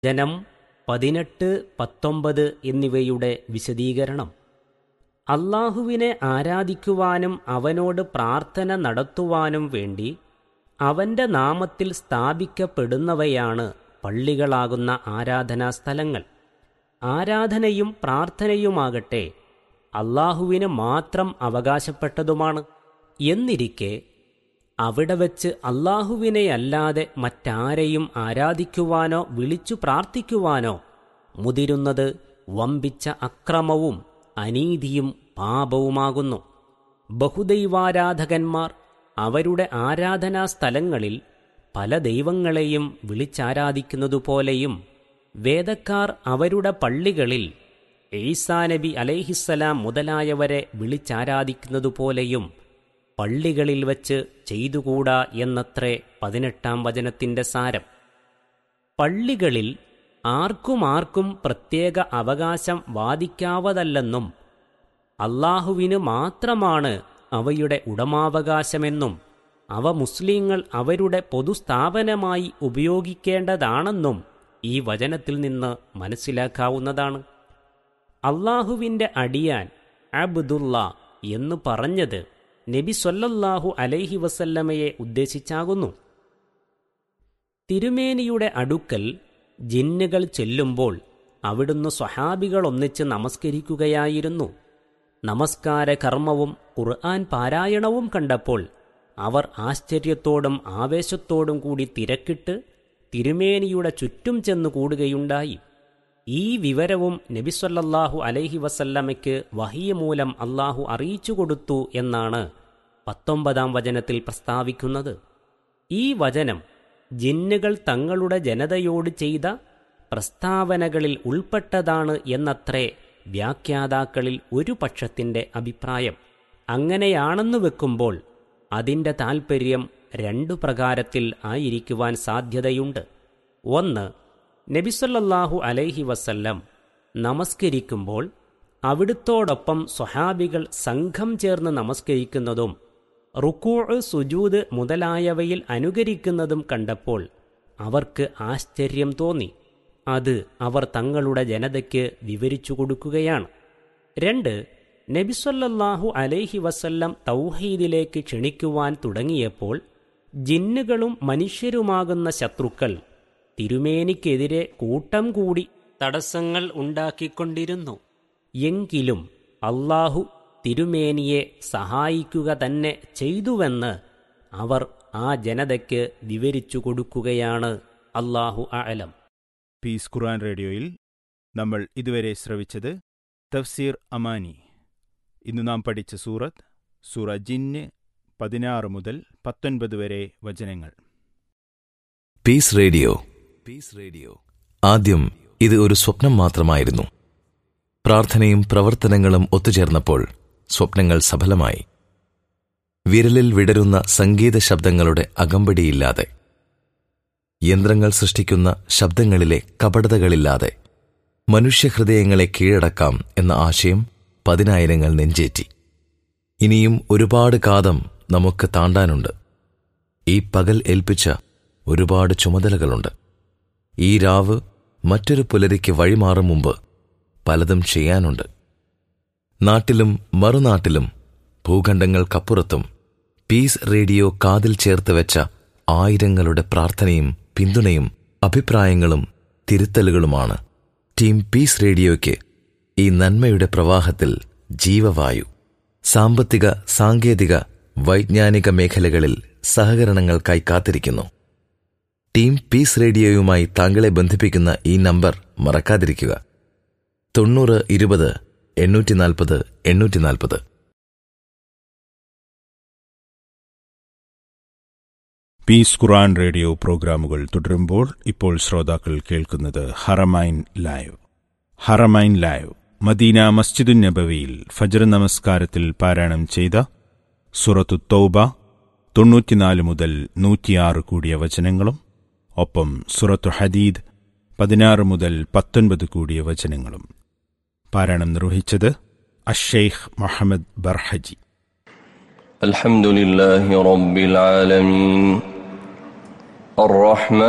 ജനം പതിനെട്ട് പത്തൊമ്പത് എന്നിവയുടെ വിശദീകരണം അള്ളാഹുവിനെ ആരാധിക്കുവാനും അവനോട് പ്രാർത്ഥന നടത്തുവാനും വേണ്ടി അവന്റെ നാമത്തിൽ സ്ഥാപിക്കപ്പെടുന്നവയാണ് പള്ളികളാകുന്ന ആരാധനാസ്ഥലങ്ങൾ ആരാധനയും പ്രാർത്ഥനയുമാകട്ടെ അള്ളാഹുവിന് മാത്രം അവകാശപ്പെട്ടതുമാണ് എന്നിരിക്കെ അവിടെ വച്ച് അല്ലാഹുവിനെയല്ലാതെ മറ്റാരെയും ആരാധിക്കുവാനോ വിളിച്ചു പ്രാർത്ഥിക്കുവാനോ മുതിരുന്നത് വമ്പിച്ച അക്രമവും അനീതിയും പാപവുമാകുന്നു ബഹുദൈവാരാധകന്മാർ അവരുടെ ആരാധനാ സ്ഥലങ്ങളിൽ പല ദൈവങ്ങളെയും വിളിച്ചാരാധിക്കുന്നതുപോലെയും വേദക്കാർ അവരുടെ പള്ളികളിൽ ഈസാ നബി അലൈഹിസ്സലാം മുതലായവരെ വിളിച്ചാരാധിക്കുന്നതുപോലെയും പള്ളികളിൽ വച്ച് ചെയ്തുകൂടാ എന്നത്രേ പതിനെട്ടാം വചനത്തിന്റെ സാരം പള്ളികളിൽ ആർക്കും ആർക്കും പ്രത്യേക അവകാശം വാദിക്കാവതല്ലെന്നും അള്ളാഹുവിന് മാത്രമാണ് അവയുടെ ഉടമാവകാശമെന്നും അവ മുസ്ലിങ്ങൾ അവരുടെ പൊതുസ്ഥാപനമായി ഉപയോഗിക്കേണ്ടതാണെന്നും ഈ വചനത്തിൽ നിന്ന് മനസ്സിലാക്കാവുന്നതാണ് അള്ളാഹുവിൻ്റെ അടിയാൻ അബ്ദുള്ള എന്ന് പറഞ്ഞത് നബി സൊല്ലല്ലാഹു അലൈഹി വസല്ലമയെ ഉദ്ദേശിച്ചാകുന്നു തിരുമേനിയുടെ അടുക്കൽ ജിന്നുകൾ ചെല്ലുമ്പോൾ അവിടുന്ന് സ്വഹാബികൾ ഒന്നിച്ച് നമസ്കരിക്കുകയായിരുന്നു നമസ്കാര കർമ്മവും ഖുർആൻ പാരായണവും കണ്ടപ്പോൾ അവർ ആശ്ചര്യത്തോടും ആവേശത്തോടും കൂടി തിരക്കിട്ട് തിരുമേനിയുടെ ചുറ്റും ചെന്നു കൂടുകയുണ്ടായി ഈ വിവരവും നബിസ്വല്ലാഹു അലൈഹി വസല്ലമയ്ക്ക് വഹിയ മൂലം അള്ളാഹു അറിയിച്ചു കൊടുത്തു എന്നാണ് പത്തൊമ്പതാം വചനത്തിൽ പ്രസ്താവിക്കുന്നത് ഈ വചനം ജിന്നുകൾ തങ്ങളുടെ ജനതയോട് ചെയ്ത പ്രസ്താവനകളിൽ ഉൾപ്പെട്ടതാണ് എന്നത്രേ വ്യാഖ്യാതാക്കളിൽ ഒരു പക്ഷത്തിന്റെ അഭിപ്രായം അങ്ങനെയാണെന്നു വെക്കുമ്പോൾ അതിൻ്റെ താൽപ്പര്യം രണ്ടു പ്രകാരത്തിൽ ആയിരിക്കുവാൻ സാധ്യതയുണ്ട് ഒന്ന് നബിസല്ലാഹു അലൈഹി വസല്ലം നമസ്കരിക്കുമ്പോൾ അവിടുത്തോടൊപ്പം സ്വഹാബികൾ സംഘം ചേർന്ന് നമസ്കരിക്കുന്നതും റുക്കൂ സുജൂദ് മുതലായവയിൽ അനുകരിക്കുന്നതും കണ്ടപ്പോൾ അവർക്ക് ആശ്ചര്യം തോന്നി അത് അവർ തങ്ങളുടെ ജനതയ്ക്ക് വിവരിച്ചു കൊടുക്കുകയാണ് രണ്ട് നബിസൊല്ലാഹു അലൈഹി വസല്ലം തൗഹീദിലേക്ക് ക്ഷണിക്കുവാൻ തുടങ്ങിയപ്പോൾ ജിന്നുകളും മനുഷ്യരുമാകുന്ന ശത്രുക്കൾ തിരുമേനിക്കെതിരെ കൂട്ടം കൂടി തടസ്സങ്ങൾ ഉണ്ടാക്കിക്കൊണ്ടിരുന്നു എങ്കിലും അള്ളാഹു തിരുമേനിയെ സഹായിക്കുക തന്നെ ചെയ്തുവെന്ന് അവർ ആ ജനതയ്ക്ക് വിവരിച്ചു കൊടുക്കുകയാണ് അള്ളാഹു അലം പീസ് ഖുർആൻ റേഡിയോയിൽ നമ്മൾ ഇതുവരെ ശ്രവിച്ചത് തഫ്സീർ അമാനി ഇന്ന് നാം പഠിച്ച സൂറത്ത് സൂറ ജിന്ന് പതിനാറ് മുതൽ പത്തൊൻപത് വരെ വചനങ്ങൾ പീസ് റേഡിയോ പീസ് റേഡിയോ ആദ്യം ഇത് ഒരു സ്വപ്നം മാത്രമായിരുന്നു പ്രാർത്ഥനയും പ്രവർത്തനങ്ങളും ഒത്തുചേർന്നപ്പോൾ സ്വപ്നങ്ങൾ സഫലമായി വിരലിൽ വിടരുന്ന സംഗീത ശബ്ദങ്ങളുടെ അകമ്പടിയില്ലാതെ യന്ത്രങ്ങൾ സൃഷ്ടിക്കുന്ന ശബ്ദങ്ങളിലെ കപടതകളില്ലാതെ മനുഷ്യഹൃദയങ്ങളെ കീഴടക്കാം എന്ന ആശയം പതിനായിരങ്ങൾ നെഞ്ചേറ്റി ഇനിയും ഒരുപാട് കാതം നമുക്ക് താണ്ടാനുണ്ട് ഈ പകൽ ഏൽപ്പിച്ച ഒരുപാട് ചുമതലകളുണ്ട് ഈ രാവ് മറ്റൊരു പുലരിക്ക് വഴിമാറും മുമ്പ് പലതും ചെയ്യാനുണ്ട് നാട്ടിലും മറുനാട്ടിലും ഭൂഖണ്ഡങ്ങൾക്കപ്പുറത്തും പീസ് റേഡിയോ കാതിൽ ചേർത്ത് വെച്ച ആയിരങ്ങളുടെ പ്രാർത്ഥനയും പിന്തുണയും അഭിപ്രായങ്ങളും തിരുത്തലുകളുമാണ് ടീം പീസ് റേഡിയോയ്ക്ക് ഈ നന്മയുടെ പ്രവാഹത്തിൽ ജീവവായു സാമ്പത്തിക സാങ്കേതിക വൈജ്ഞാനിക മേഖലകളിൽ സഹകരണങ്ങൾക്കായി കാത്തിരിക്കുന്നു ടീം പീസ് റേഡിയോയുമായി താങ്കളെ ബന്ധിപ്പിക്കുന്ന ഈ നമ്പർ മറക്കാതിരിക്കുക തൊണ്ണൂറ് ഇരുപത് എണ്ണൂറ്റി നാൽപ്പത് എണ്ണൂറ്റി നാൽപ്പത് പീസ് ഖുർആൻ റേഡിയോ പ്രോഗ്രാമുകൾ തുടരുമ്പോൾ ഇപ്പോൾ ശ്രോതാക്കൾ കേൾക്കുന്നത് Haramain live Haramain live Medina മസ്ജിദുൻ നബവിയിൽ ഫജർ നമസ്കാരത്തിൽ പാരായണം ചെയ്ത സുറത്തു തൗബ തൊണ്ണൂറ്റിനാല് മുതൽ നൂറ്റിയാറ് കൂടിയ വചനങ്ങളും ഒപ്പം സുറത്തു ഹദീദ് പതിനാറ് മുതൽ പത്തൊൻപത് കൂടിയ വചനങ്ങളും പാരായണം നിർവഹിച്ചത് അഷെയ്ഖ് മുഹമ്മദ് ബർഹജി الحمد لله رب العالمين الرحمن